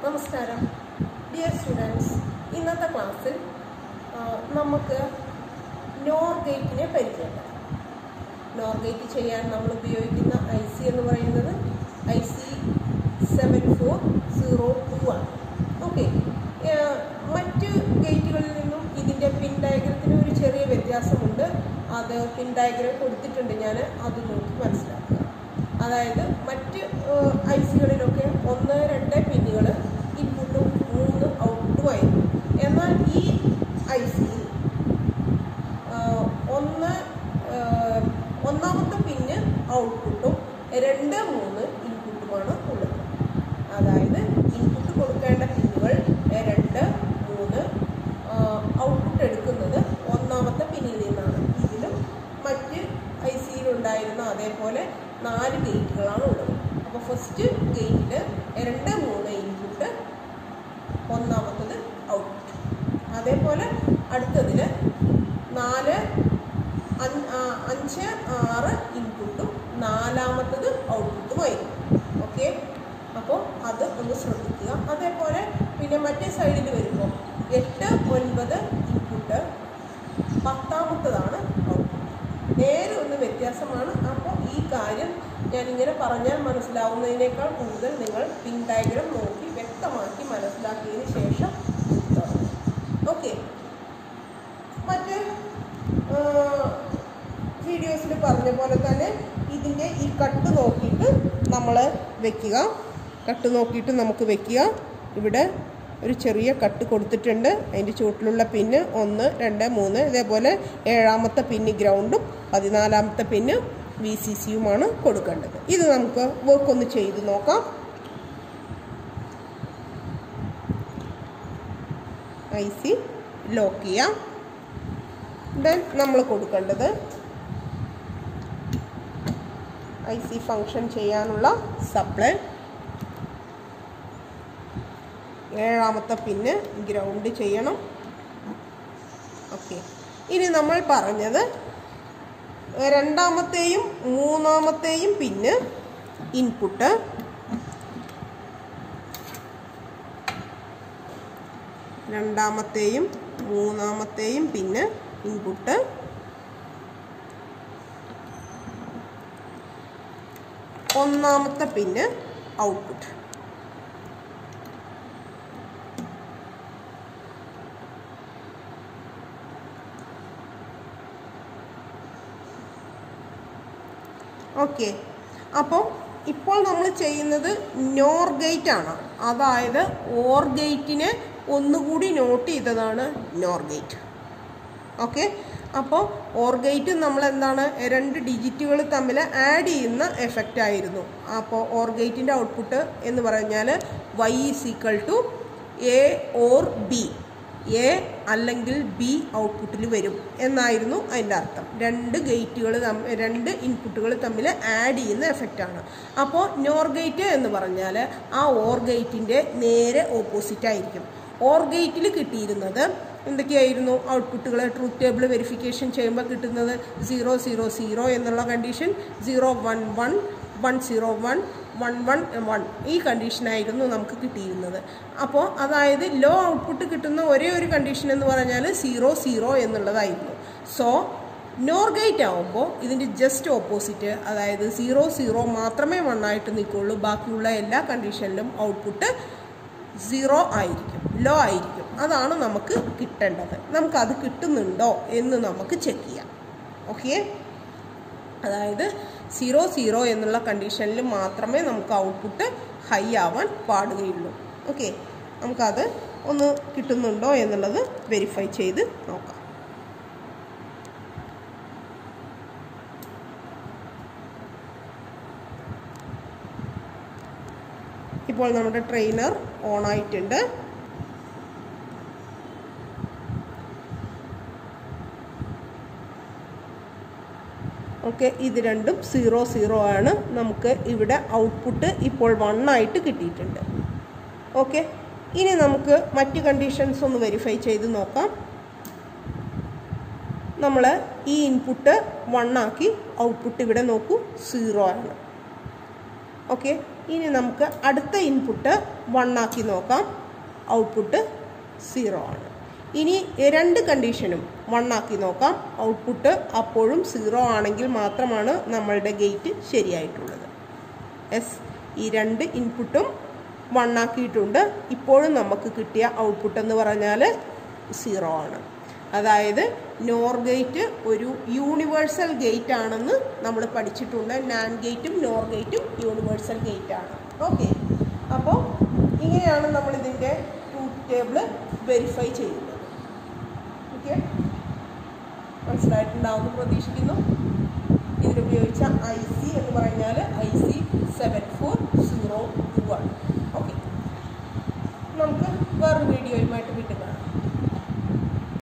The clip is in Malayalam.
നമസ്കാരം ഡിയർ സ്റ്റുഡൻസ് ഇന്നത്തെ ക്ലാസ്സിൽ ആ, നമുക്ക് നോർ ഗേറ്റിനെ പരിചയപ്പെടാം നോർ ഗേറ്റ് ചെയ്യാൻ നമ്മൾ ഉപയോഗിക്കുന്ന ഐ സി എന്ന് പറയുന്നത് I C seven four zero two ആണ് ഓക്കെ മറ്റ് ഗേറ്റുകളിൽ നിന്നും ഇതിൻ്റെ പിൻ ഡയഗ്രത്തിന് ഒരു ചെറിയ വ്യത്യാസമുണ്ട് അത് പിൻ ഡയഗ്രം കൊടുത്തിട്ടുണ്ട് ഞാൻ അത് നോക്കി മനസ്സിലാക്കുക അതായത് മറ്റ് ഐ സികളിലൊക്കെ ഒന്ന് രണ്ട് പിന്നുകൾ ഇൻപുട്ടും മൂന്ന് ഔട്ട്പുട്ടും ആയിരുന്നു എന്നാൽ ഈ ഐ സിയിൽ ഒന്ന് ആ, ഒന്നാമത്തെ പിന്ന് ഔട്ട്പുട്ടും രണ്ട് മൂന്ന് ഇൻപുട്ടുമാണ് ഉള്ളത് അതായത് ഇൻപുട്ട് കൊടുക്കേണ്ട പിന്നുകൾ രണ്ട് മൂന്ന് ഔട്ട്പുട്ട് എടുക്കുന്നത് ഒന്നാമത്തെ പിന്നിൽ നിന്നാണ് ഇതിലും മറ്റ് ഐ സിയിലുണ്ടായിരുന്ന അതേപോലെ നാല് ഗേറ്റുകളാണ് ഉള്ളത് അപ്പോൾ ഫസ്റ്റ് ഗേറ്റിൽ രണ്ട് മൂന്ന് ഇൻപുട്ട് ഒന്നാമത്തത് ഔട്ട്പുട്ട് അതേപോലെ അടുത്തതിൽ നാല് അഞ്ച് ആ, അഞ്ച് ആറ് ഇൻപുട്ടും നാലാമത്തത് ഔട്ട്പുട്ടുമായിരിക്കും ഓക്കെ അപ്പോൾ അത് ഒന്ന് ശ്രദ്ധിക്കുക അതേപോലെ പിന്നെ മറ്റേ സൈഡിൽ വരുമ്പോൾ എട്ട് ഒൻപത് ഇൻപുട്ട് പത്താമത്തതാണ് ഔട്ട്പുട്ട് നേരെ ഒന്ന് വ്യത്യാസമാണ് അപ്പോൾ ഈ കാര്യം ഞാനിങ്ങനെ പറഞ്ഞാൽ മനസ്സിലാവുന്നതിനേക്കാൾ കൂടുതൽ നിങ്ങൾ പിൻ ഡയഗ്രം നോക്കി വ്യക്തമാക്കി മനസ്സിലാക്കിയതിന് ശേഷം ഓക്കെ മറ്റ് വീഡിയോസിൽ പറഞ്ഞ പോലെ തന്നെ ഇതിൻ്റെ ഈ കട്ട് നോക്കിയിട്ട് നമ്മൾ വെക്കുക കട്ട് നോക്കിയിട്ട് നമുക്ക് വെക്കുക ഇവിടെ ഒരു ചെറിയ കട്ട് കൊടുത്തിട്ടുണ്ട് അതിൻ്റെ ചുവട്ടിലുള്ള പിന്ന് ഒന്ന് രണ്ട് മൂന്ന് ഇതേപോലെ ഏഴാമത്തെ പിന്ന് ഗ്രൗണ്ടും പതിനാലാമത്തെ പിന്ന് വി സി സിയുമാണ് കൊടുക്കേണ്ടത് ഇത് നമുക്ക് വർക്ക് ഒന്ന് ചെയ്ത് നോക്കാം ഐ സി ലോക്ക് ചെയ്യാം ദെൻ നമ്മൾ കൊടുക്കേണ്ടത് ഐ സി ഫങ്ഷൻ ചെയ്യാനുള്ള സപ്ലൈ ഏഴാമത്തെ പിന്ന് ഗ്രൗണ്ട് ചെയ്യണം ഓക്കെ ഇനി നമ്മൾ പറഞ്ഞത് രണ്ടാമത്തെയും മൂന്നാമത്തെയും പിന്ന് ഇൻപുട്ട് രണ്ടാമത്തെയും മൂന്നാമത്തെയും പിന്നെ ഇൻപുട്ട് ഒന്നാമത്തെ പിന്നെ ഔട്ട്പുട്ട് ഓക്കെ അപ്പോൾ ഇപ്പോൾ നമ്മൾ ചെയ്യുന്നത് നോർ ഗേറ്റ് ആണ് അതായത് ഓർ ഗേറ്റിനെ ഒന്നുകൂടി നോട്ട് ചെയ്തതാണ് നോർ ഗേറ്റ് ഓക്കെ അപ്പോൾ ഓർ ഗേറ്റ് നമ്മൾ എന്താണ് രണ്ട് ഡിജിറ്റുകൾ തമ്മിൽ ആഡ് ചെയ്യുന്ന എഫക്റ്റ് ആയിരുന്നു അപ്പോൾ ഓർ ഗേറ്റിൻ്റെ ഔട്ട്പുട്ട് എന്ന് പറഞ്ഞാൽ Y is equal to A or B A അല്ലെങ്കിൽ ബി ഔട്ട്പുട്ടിൽ വരും എന്നായിരുന്നു അതിൻ്റെ അർത്ഥം രണ്ട് ഗേറ്റുകൾ രണ്ട് ഇൻപുട്ടുകൾ തമ്മിൽ ആഡ് ചെയ്യുന്ന എഫക്റ്റാണ് അപ്പോൾ നോർ ഗേറ്റ് എന്ന് പറഞ്ഞാൽ ആ ഓർ ഗേറ്റിൻ്റെ നേരെ ഓപ്പോസിറ്റ് ആയിരിക്കും ഓർ ഗേറ്റിൽ കിട്ടിയിരുന്നത് എന്തൊക്കെയായിരുന്നു ഔട്ട്പുട്ടുകൾ ട്രൂത്ത് ടേബിൾ വെരിഫിക്കേഷൻ ചെയ്യുമ്പോൾ കിട്ടുന്നത് സീറോ സീറോ സീറോ എന്നുള്ള condition zero one one one zero one one one one ഈ കണ്ടീഷനായിരുന്നു നമുക്ക് കിട്ടിയിരുന്നത് അപ്പോൾ അതായത് ലോ ഔട്ട്പുട്ട് കിട്ടുന്ന ഒരേ ഒരു കണ്ടീഷൻ എന്ന് പറഞ്ഞാൽ സീറോ സീറോ എന്നുള്ളതായിരുന്നു സോ നോർ ഗേറ്റ് ആവുമ്പോൾ ഇതിൻ്റെ ജസ്റ്റ് ഓപ്പോസിറ്റ് അതായത് സീറോ സീറോ മാത്രമേ വൺ ആയിട്ട് നിൽക്കുള്ളൂ ബാക്കിയുള്ള എല്ലാ കണ്ടീഷനിലും ഔട്ട്പുട്ട് സീറോ ആയിരിക്കും ലോ ആയിരിക്കും അതാണ് നമുക്ക് കിട്ടേണ്ടത് നമുക്കത് കിട്ടുന്നുണ്ടോ എന്ന് നമുക്ക് ചെക്ക് ചെയ്യാം ഓക്കെ അതായത് സീറോ സീറോ എന്നുള്ള കണ്ടീഷനിൽ മാത്രമേ നമുക്ക് ഔട്ട്പുട്ട് ഹൈ ആവാൻ പാടുകയുള്ളൂ ഓക്കെ നമുക്കത് ഒന്ന് കിട്ടുന്നുണ്ടോ എന്നുള്ളത് വെരിഫൈ ചെയ്ത് നോക്കാം ഇപ്പോൾ നമ്മുടെ ട്രെയിനർ ഓൺ ആയിട്ടുണ്ട് ഓക്കെ ഇത് രണ്ടും സീറോ സീറോ ആണ് നമുക്ക് ഇവിടെ ഔട്ട്പുട്ട് ഇപ്പോൾ വൺ ആയിട്ട് കിട്ടിയിട്ടുണ്ട് ഓക്കെ ഇനി നമുക്ക് മറ്റ് കണ്ടീഷൻസ് ഒന്ന് വെരിഫൈ ചെയ്ത് നോക്കാം നമ്മൾ ഈ ഇൻപുട്ട് വൺ ആക്കി ഔട്ട്പുട്ട് ഇവിടെ നോക്കൂ സീറോ ആണ് ഓക്കെ ഇനി നമുക്ക് അടുത്ത ഇൻപുട്ട് വൺ ആക്കി നോക്കാം ഔട്ട്പുട്ട് സീറോ ആണ് ഇനി രണ്ട് കണ്ടീഷനും വൺ ആക്കി നോക്കാം ഔട്ട്പുട്ട് അപ്പോഴും സീറോ ആണെങ്കിൽ മാത്രമാണ് നമ്മളുടെ ഗേറ്റ് ശരിയായിട്ടുള്ളത് എസ് ഈ രണ്ട് ഇൻപുട്ടും വൺ ആക്കിയിട്ടുണ്ട് ഇപ്പോഴും നമുക്ക് കിട്ടിയ ഔട്ട്പുട്ട് എന്ന് പറഞ്ഞാൽ സീറോ ആണ് അതായത് നോർ ഗേറ്റ് ഒരു യൂണിവേഴ്സൽ ഗേറ്റ് ആണെന്ന് നമ്മൾ പഠിച്ചിട്ടുണ്ട് നാൻ ഗേറ്റും നോർ ഗേറ്റും യൂണിവേഴ്സൽ ഗേറ്റ് ആണ് ഓക്കെ അപ്പോൾ ഇങ്ങനെയാണ് നമ്മൾ ഇതിൻ്റെ ട്രൂത്ത് ടേബിൾ വെരിഫൈ ചെയ്യുന്നത് ഓക്കെ മനസ്സിലായിട്ടുണ്ടാവുമെന്ന് പ്രതീക്ഷിക്കുന്നു ഇതിലുപയോഗിച്ച ഐ സി എന്ന് പറഞ്ഞാൽ I C seven four zero one okay നമുക്ക് വേറൊരു വീഡിയോ